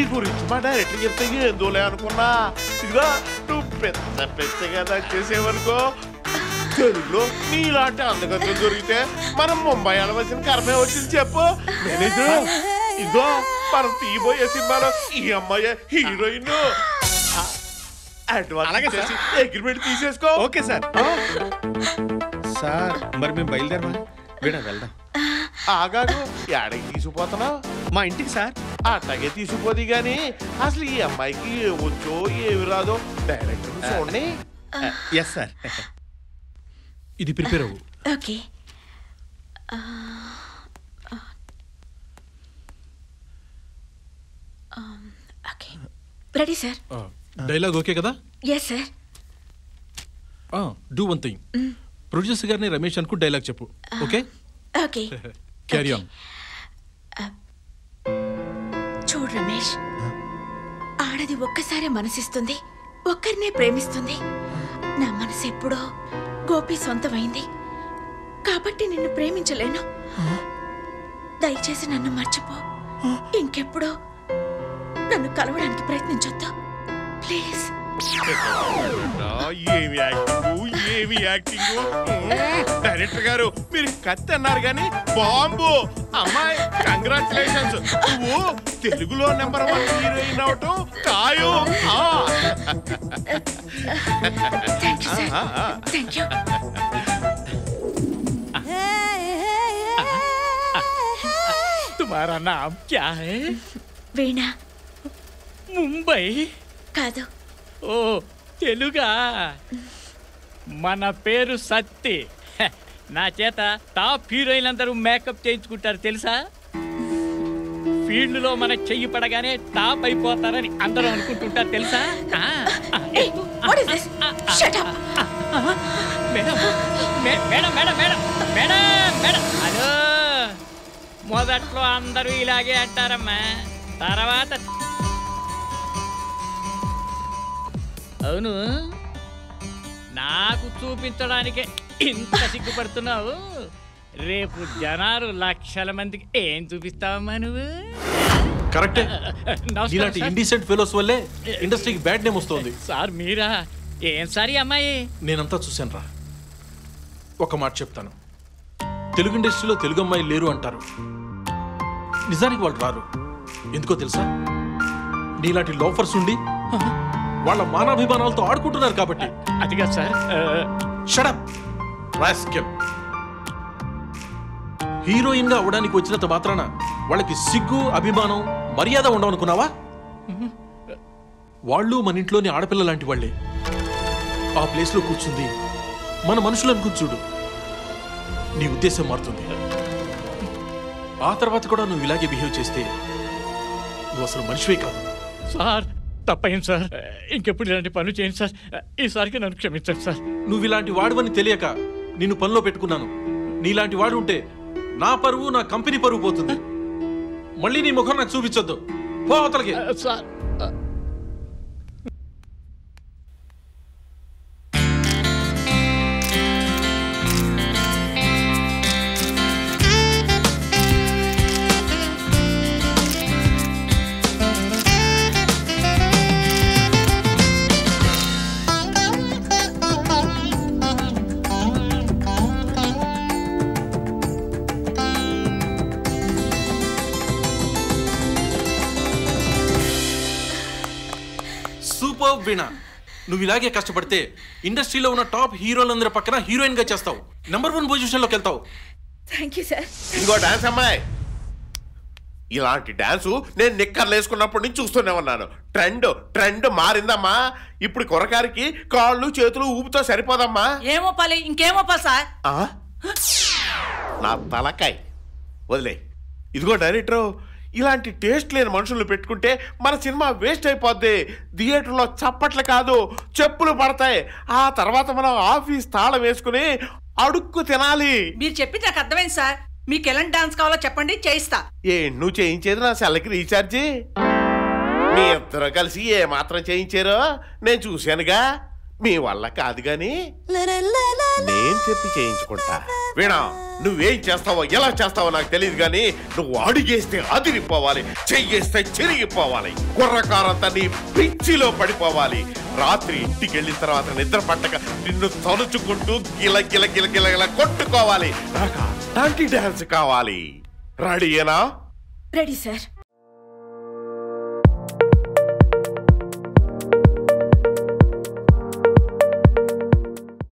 గురించి మా డైరెక్టర్ చెప్తే ఏందోలే అనుకున్నా ఇదిగో నువ్వు పెద్ద పెద్దగా నచ్చేసేవనుకో తెలుగులో నీలాంటి అందగతులు దొరికితే మనం ముంబై వెళ్ళవలసిన కర్మే వచ్చింది చెప్పు మేనేజర్ ఇదిగో మనం తీయబోయే సినిమాలో ఈ అమ్మాయి హీరోయిన్ అడ్వాన్స్ అలాగే సార్. ఇచ్చేసి అగ్రిమెంట్ తీసేసుకో ఓకే సార్ సార్ మరి మేము బయలుదేరమా వీడా వెళ్దాం ఆగాడు ఏడకి తీసుకుపోతున్నావు మా ఇంటికి సార్ అట్లాగే తీసుకుపోది గాని అసలు ఈ అమ్మాయికి వచ్చో ఏమి రాదో డైరెక్టర్ చూడండి ఎస్ సార్ ఇది ప్రిపేర్ అవ్వు okay okay ready sir dialogue okay కదా yes sir do one thing producer గారిని రమేష్ అనుకు డైలాగ్ చెప్పు ఓకే ఓకే క్యారీ ఆన్ చూడు రమేష్ ఆడది ఒక్కసారే మనసిస్తుంది ఒక్కరినే ప్రేమిస్తుంది నా మనసు ఎప్పుడో గోపి సొంతమైంది కాబట్టి నిన్ను ప్రేమించలేను దయచేసి నన్ను మర్చిపో ఇంకెప్పుడు నన్ను కలవడానికి ప్రయత్నించొద్దు ప్లీజ్ ఏమి యాక్టింగ్ ఏమి యాక్టింగ్ డైరెక్టర్ గారు మీరు కత్తి అన్నారు కానీ బాంబు అమ్మాయి కంగ్రాచులేషన్స్ నువ్వు తెలుగులో నెంబర్ వన్ హీరోయిన్ అవటం ఖాయం ఆ. థ్యాంక్ యూ సార్ ఆ, ఆ. థ్యాంక్ యూ तुम्हारा नाम क्या है వీణా ముంబై కాదు ఓ తెలుగా మన పేరు సత్తి హె, నా చేత టాప్ హీరోయిన్ అందరూ మేకప్ చేయించుకుంటారు తెలుసా ఫీల్డ్లో మన చెయ్యి పడగానే టాప్ అయిపోతారని అందరూ అనుకుంటుంటారు తెలుసా ఆ, ఆ, ఏ, what is this shut up madam మే- madam madam madam madam madam hello మొదట్లో అందరూ ఇలాగే అంటారమ్మా తర్వాత అవును నాకు చూపించడానికే ఇంత సిగ్గుపడుతున్నావు రేపు జనాలు లక్షల మందికి ఏం చూపిస్తావమ్మా నువ్వు కరెక్టే నమస్కారం ఇలాంటి సార్. ఇండీసెంట్ ఫెలోస్ వల్లే ఇండస్ట్రీకి బ్యాడ్ నేమ్ వస్తుంది సార్ మీరా ఏం సార్ ఈ అమ్మాయి నేనంతా చూశాను రా ఒక మాట చెప్తాను తెలుగు ఇండస్ట్రీలో తెలుగు అమ్మాయి లేరు అంటారు నిజానికి వాళ్ళు రారు ఎందుకో తెలుసా నీలాంటి లోఫర్స్ ఉండి వాళ్ళ మానాభిమానాలతో ఆడుకుంటున్నారు కాబట్టి అదిగా సార్ ఆ, షడప్ రాస్కెల్ హీరోయిన్ గా అవడానికి వచ్చినంత మాత్రాన వాళ్ళకి సిగ్గు అభిమానం మర్యాద ఉండవనుకున్నావా వాళ్ళు మన ఇంట్లోని ఆడపిల్ల లాంటి వాళ్ళే ఆ ప్లేస్ లో కూర్చుంది మన మనుషులను కూర్చుడు నీ ఉద్దేశం మారుతుంది ఆ తర్వాత కూడా నువ్వు ఇలాగే బిహేవ్ చేస్తే నువ్వు అసలు మనిషివే కాదు సార్ తప్పైంది సార్ ఇంకెప్పుడు ఇలాంటి పనులు చేయండి సార్ ఈసారికి నన్ను క్షమించండి సార్ నువ్వు ఇలాంటి వాడివని తెలియక నిన్ను పనిలో పెట్టుకున్నాను నీలాంటి వాడు ఉంటే నా పరువు నా కంపెనీ పరువు పోతుంది మళ్ళీ నీ ముఖం నాకు చూపించొద్దు పో అవతలకి సార్ సూపర్ వీణ నువ్వు ఇలాగే కష్టపడితే ఇండస్ట్రీలో ఉన్న టాప్ హీరోలందరి పక్కన హీరోయిన్ గా చేస్తావు నెంబర్ వన్ పొజిషన్ లోకి వెళ్తావు థ్యాంక్ యూ సార్ ఇంకో డాన్స్ అమ్మాయి ఇలాంటి డాన్సు నేను నిక్కర్లు వేసుకున్నప్పటి నుంచి చూస్తూనే ఉన్నాను ట్రెండ్ ట్రెండ్ మారిందమ్మా ఇప్పుడు కొరకారికి కాళ్ళు చేతులు ఊపితో సరిపోదమ్మా ఏమో పలి ఇంకేమో పల్ సార్ ఆ? నా తలకాయ్ వదిలే ఇదిగో డైరెక్టర్ ఇలాంటి టేస్ట్ లేని మనుషులు పెట్టుకుంటే మన సినిమా వేస్ట్ అయిపోద్ది థియేటర్లో చప్పట్లు కాదు చెప్పులు పడతాయి ఆ తర్వాత మనం ఆఫీస్ తాళం వేసుకుని అడుక్కు తినాలి మీరు చెప్పింది నాకు అర్థమైంది సార్ మీకు ఎలాంటి డాన్స్ కావాలో చెప్పండి చేయిస్తా ఏ నువ్వు చేయించేది నా సెల్కి రీఛార్జి మీ ఇద్దరు కలిసి ఏ మాత్రం చేయించారో నేను చూశానుగా మీ వల్ల కాదు గాని నేను చెప్పి చేయించుకుంటా వీణా నువ్వేం చేస్తావో ఎలా చేస్తావో నాకు తెలియదు గాని నువ్వు అడిగేస్తే అదిరిపోవాలి చెయ్యేస్తే చెరిగిపోవాలి కుర్రకారంతా నీ పిచ్చిలో పడిపోవాలి రాత్రి ఇంటికి వెళ్ళిన తర్వాత నిద్ర పట్టక నిన్ను తలుచుకుంటూ గిల గిల గిల గిల గిల కొట్టుకోవాలి నాకు అలాంటి డాన్స్ కావాలి రెడీయేనా రెడీ సార్